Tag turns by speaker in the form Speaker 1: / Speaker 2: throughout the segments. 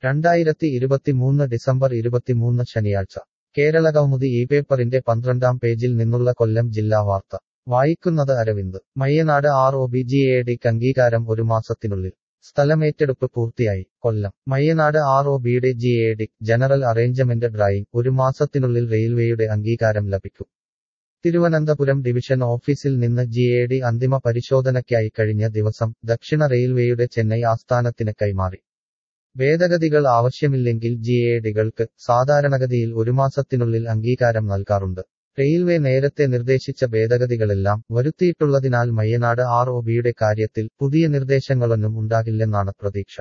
Speaker 1: രണ്ടായിരത്തി ഇരുപത്തിമൂന്ന് ഡിസംബർ ഇരുപത്തിമൂന്ന് ശനിയാഴ്ച കേരള കൗമുദി ഈ പേപ്പറിന്റെ പന്ത്രണ്ടാം പേജിൽ നിന്നുള്ള കൊല്ലം ജില്ലാ വാർത്ത വായിക്കുന്നത് Aravind Mayyanad R O B G A ഡിക്ക് അംഗീകാരം ഒരു മാസത്തിനുള്ളിൽ സ്ഥലമേറ്റെടുപ്പ് പൂർത്തിയായി കൊല്ലം മയ്യനാട് ആർ ഒ ബിയുടെ ജി എ ഡിക് ജനറൽ അറേഞ്ച്മെന്റ് ഡ്രായിങ് ഒരു മാസത്തിനുള്ളിൽ റെയിൽവേയുടെ അംഗീകാരം ലഭിക്കും തിരുവനന്തപുരം ഡിവിഷൻ ഓഫീസിൽ നിന്ന് ജി എ ഡി അന്തിമ പരിശോധനയ്ക്കായി കഴിഞ്ഞ ദിവസം ദക്ഷിണ റെയിൽവേയുടെ ചെന്നൈ ആസ്ഥാനത്തിന് കൈമാറി ഭേദഗതികൾ ആവശ്യമില്ലെങ്കിൽ ജി എ ഡികൾക്ക് സാധാരണഗതിയിൽ ഒരു മാസത്തിനുള്ളിൽ അംഗീകാരം നൽകാറുണ്ട് റെയിൽവേ നേരത്തെ നിർദ്ദേശിച്ച ഭേദഗതികളെല്ലാം വരുത്തിയിട്ടുള്ളതിനാൽ മയ്യനാട് ആർ ഒ ബിയുടെ കാര്യത്തിൽ പുതിയ നിർദ്ദേശങ്ങളൊന്നും ഉണ്ടാകില്ലെന്നാണ് പ്രതീക്ഷ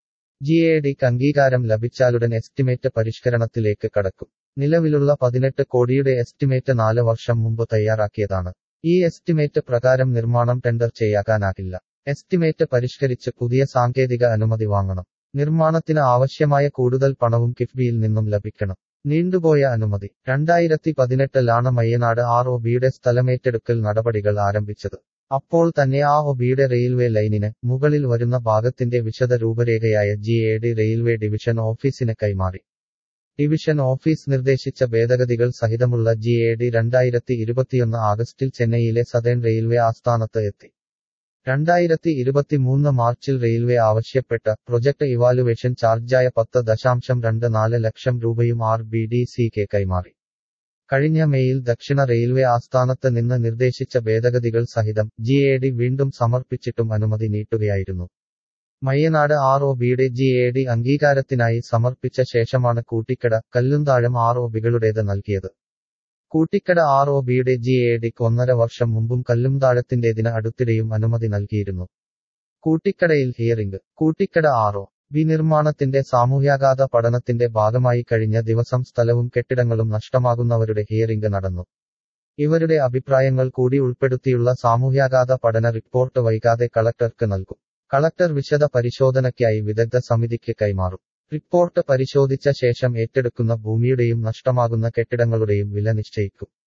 Speaker 1: ജി എ ഡിക്ക് അംഗീകാരം ലഭിച്ചാലുടൻ എസ്റ്റിമേറ്റ് പരിഷ്കരണത്തിലേക്ക് കടക്കും നിലവിലുള്ള പതിനെട്ട് കോടിയുടെ എസ്റ്റിമേറ്റ് നാല് വർഷം മുമ്പ് തയ്യാറാക്കിയതാണ് ഈ എസ്റ്റിമേറ്റ് പ്രകാരം നിർമ്മാണം ടെൻഡർ ചെയ്യാനാകില്ല എസ്റ്റിമേറ്റ് പരിഷ്കരിച്ച് പുതിയ സാങ്കേതിക അനുമതി വാങ്ങണം നിർമ്മാണത്തിന് ആവശ്യമായ കൂടുതൽ പണവും കിഫ്ബിയിൽ നിന്നും ലഭിക്കണം നീണ്ടുപോയ അനുമതി രണ്ടായിരത്തി പതിനെട്ടിലാണ് മയ്യനാട് ആർ ഒ ബിയുടെ സ്ഥലമേറ്റെടുക്കൽ നടപടികൾ ആരംഭിച്ചത് അപ്പോൾ തന്നെ ആ ഒ ബിയുടെ റെയിൽവേ ലൈനിന് മുകളിൽ വരുന്ന ഭാഗത്തിന്റെ വിശദ രൂപരേഖയായ G A D railway division ഓഫീസിന് കൈമാറി ഡിവിഷൻ ഓഫീസ് നിർദ്ദേശിച്ച ഭേദഗതികൾ സഹിതമുള്ള ജി എ ഡി രണ്ടായിരത്തി ഇരുപത്തിയൊന്ന് ആഗസ്റ്റിൽ ചെന്നൈയിലെ സതേൺ റെയിൽവേ ആസ്ഥാനത്ത് എത്തി രണ്ടായിരത്തി ഇരുപത്തിമൂന്ന് മാർച്ചിൽ റെയിൽവേ ആവശ്യപ്പെട്ട പ്രൊജക്ട് ഇവാലുവേഷൻ ചാർജായ പത്ത് ദശാംശം രണ്ട് നാല് ലക്ഷം രൂപയും ആർ ബി ഡി സിക്ക് കൈമാറി കഴിഞ്ഞ മെയിൽ ദക്ഷിണ റെയിൽവേ ആസ്ഥാനത്ത് നിന്ന് നിർദ്ദേശിച്ച ഭേദഗതികൾ സഹിതം ജി എ ഡി വീണ്ടും സമർപ്പിച്ചിട്ടും അനുമതി നീട്ടുകയായിരുന്നു മയ്യനാട് ആർ ഒ ബിയുടെ ജി എ ഡി അംഗീകാരത്തിനായി സമർപ്പിച്ച ശേഷമാണ് കൂട്ടിക്കട കല്ലുന്താഴം ആർ ഒ ബികളുടേത് നൽകിയത് കൂട്ടിക്കട ആർ ഒ ബിയുടെ ജി എ ഡിക്ക് ഒന്നര വർഷം മുമ്പും കല്ലുംതാഴത്തിന്റേതിന് അടുത്തിടെയും അനുമതി നൽകിയിരുന്നു കൂട്ടിക്കടയിൽ hearing Koottikkada R O B നിർമ്മാണത്തിന്റെ സാമൂഹ്യാഘാത പഠനത്തിന്റെ ഭാഗമായി കഴിഞ്ഞ ദിവസം സ്ഥലവും കെട്ടിടങ്ങളും നഷ്ടമാകുന്നവരുടെ ഹിയറിംഗ് നടന്നു ഇവരുടെ അഭിപ്രായങ്ങൾ കൂടി ഉൾപ്പെടുത്തിയുള്ള സാമൂഹ്യാഘാത പഠന റിപ്പോർട്ട് വൈകാതെ കളക്ടർക്ക് നൽകും കളക്ടർ വിശദ പരിശോധനയ്ക്കായി വിദഗ്ധ സമിതിക്ക് കൈമാറും റിപ്പോർട്ട് പരിശോധിച്ച ശേഷം ഏറ്റെടുക്കുന്ന ഭൂമിയുടെയും നഷ്ടമാകുന്ന കെട്ടിടങ്ങളുടെയും വില നിശ്ചയിക്കും